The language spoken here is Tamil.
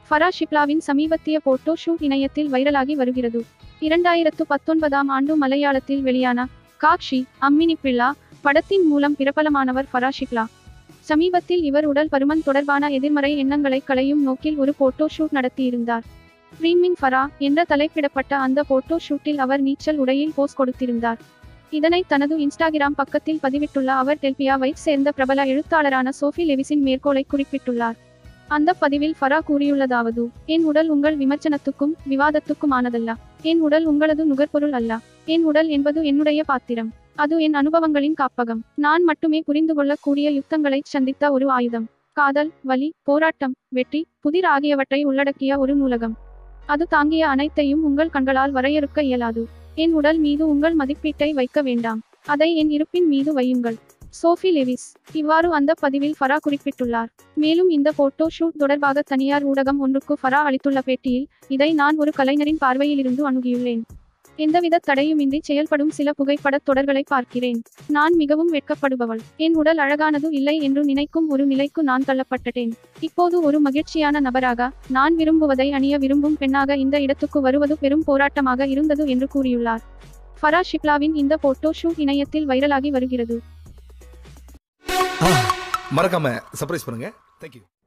ஃபரா ஷிப்லாவின் சமீபத்திய போட்டோ ஷூட் இணையத்தில் வைரலாகி வருகிறது இரண்டாயிரத்து பத்தொன்பதாம் ஆண்டு மலையாளத்தில் வெளியான காக்ஷி அம்மினி பிள்ளா படத்தின் மூலம் பிரபலமானவர் ஃபரா ஷிப்லா சமீபத்தில் இவர் உடல் பருமன் தொடர்பான எதிர்மறை எண்ணங்களை களையும் நோக்கில் ஒரு போட்டோ ஷூட் நடத்தியிருந்தார் ட்ரீமிங் ஃபரா என்ற தலைப்பிடப்பட்ட அந்த போட்டோ ஷூட்டில் அவர் நீச்சல் உடையில் போஸ் கொடுத்திருந்தார் இதனை தனது இன்ஸ்டாகிராம் பக்கத்தில் பதிவிட்டுள்ள அவர் டெல்பியாவைச் சேர்ந்த பிரபல எழுத்தாளரான சோஃபி லெவிஸின் மேற்கோளை குறிப்பிட்டுள்ளார் அந்த பதிவில் ஃபரா கூறியுள்ளதாவது என் உடல் உங்கள் விமர்சனத்துக்கும் விவாதத்துக்குமானதல்ல என் உடல் உங்களது நுகர்பொருள் அல்ல என் உடல் என்பது என்னுடைய பாத்திரம் அது என் அனுபவங்களின் காப்பகம் நான் மட்டுமே புரிந்து கொள்ளக்கூடிய யுத்தங்களை சந்தித்த ஒரு ஆயுதம் காதல் வலி போராட்டம் வெற்றி புதிர் ஆகியவற்றை உள்ளடக்கிய ஒரு நூலகம் அது தாங்கிய அனைத்தையும் உங்கள் கண்களால் வரையறுக்க இயலாது என் உடல் மீது உங்கள் மதிப்பீட்டை வைக்க வேண்டாம் அதை என் இருப்பின் மீது வையுங்கள் சோஃபி லெவிஸ் இவ்வாறு அந்த பதிவில் ஃபரா குறிப்பிட்டுள்ளார் மேலும் இந்த போட்டோ ஷூட் தொடர்பாக தனியார் ஊடகம் ஒன்றுக்கு ஃபரா அளித்துள்ள பேட்டியில் இதை நான் ஒரு கலைஞரின் பார்வையிலிருந்து அணுகியுள்ளேன் எந்தவித தடையுமின்றி செயல்படும் சில புகைப்படத் தொடர்களை பார்க்கிறேன் நான் மிகவும் வெட்கப்படுபவள் என் உடல் அழகானது இல்லை என்று நினைக்கும் ஒரு நிலைக்கு நான் தள்ளப்பட்டேன் இப்போது ஒரு மகிழ்ச்சியான நபராக நான் விரும்புவதை அணிய விரும்பும் பெண்ணாக இந்த இடத்துக்கு வருவது பெரும் போராட்டமாக இருந்தது என்று கூறியுள்ளார் ஃபரா ஷிப்லாவின் இந்த போட்டோ ஷூட் இணையத்தில் வைரலாகி வருகிறது மறக்காம சர்ப்ரைஸ் பண்ணுங்க தேங்க்யூ